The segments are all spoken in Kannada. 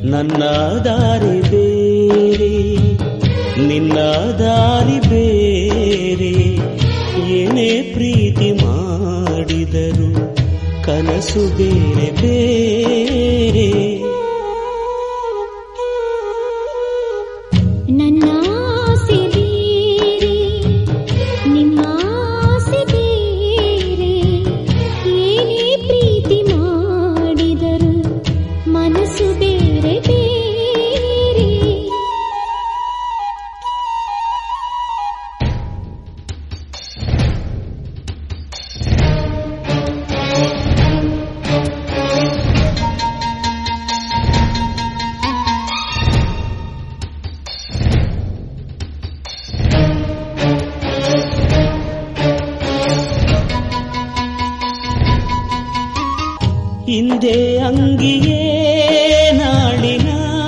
ನನ್ನ ದಾರಿ ಬೇರೆ ನಿನ್ನ ದಾರಿ ಬೇರೆ ಏನೇ ಪ್ರೀತಿ ಮಾಡಿದರು ಕನಸು ಬೇರೆ ಬೇರೆ ನನ್ನ ಆಸೆ ಬೇರೆ ನಿಮ್ಮ ಆಸೆ ಬೇರೆ ಏನೇ ಪ್ರೀತಿ ಮಾಡಿದರು ಮನಸ್ಸು ಬೇರೆ ಬೇರೆ ಹಿಂದೆ ಅಂಗಿಯೇ ನಾಳಿನ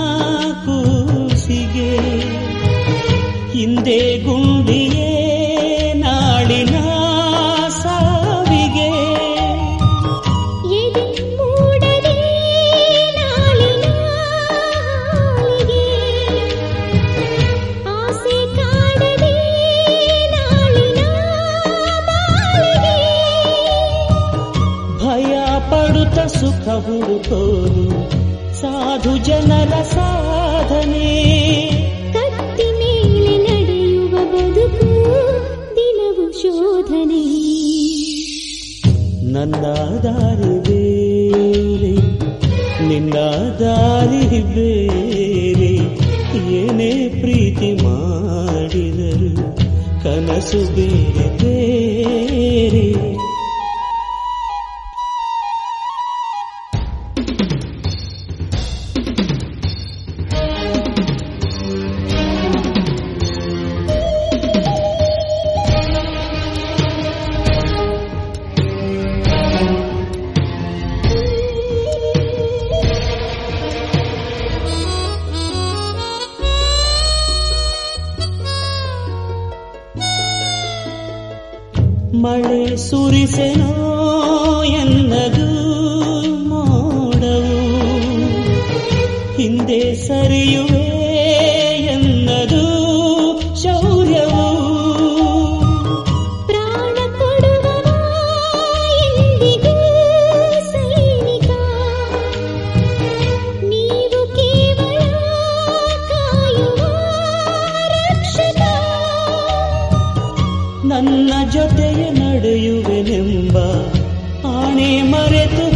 ಕೂಸಿಗೆ ಹಿಂದೆ ಗುಂಡಿಯೇ ನಾಳಿನ ಸಾವಿಗೆ ಎದೆ ಮೂಡದೆ ನಾಳಿನ ಹಾಲಿಗೆ ಆಸೆ ಕಾಡದೆ ನಾಳಿನ ಬಾಳಿಗೆ ಭಯ ಪಡುತ್ತ ಸುಖ ಹುಡುಕೋದು ಸಾಧು ಜನರ ಸಾಧನೆ ಕತ್ತಿ ಮೇಲೆ ನಡೆಯುವ ಬದುಕು ದಿನವು ಶೋಧನೆ ನನ್ನ ದಾರಿ ಬೇರೆ ನಿನ್ನ ದಾರಿ ಬೇರೆ ಏನೇ ಪ್ರೀತಿ ಮಾಡಿದರು ಕನಸು ಬೇರೆ ಬೇರೆ ಮಳೆ ಸುರಿಸೆನೋ ಎನ್ನದು ಮೋಡವು ಹಿಂದೆ ಸರಿಯುವೆ ಎನ್ನದು ಶೌರ್ಯವು ಪ್ರಾಣ ಕೊಡುವವ ಎಂದಿಗೂ ಸೈನಿಕ ನೀವು ಕೇವಲ ಕಾಯುವ ರಕ್ಷಕ ನನ್ನ ಜೊತೆಗೆ ನಡೆಯುವೆನೆಂಬ ಆಣೆ ಮರೆತು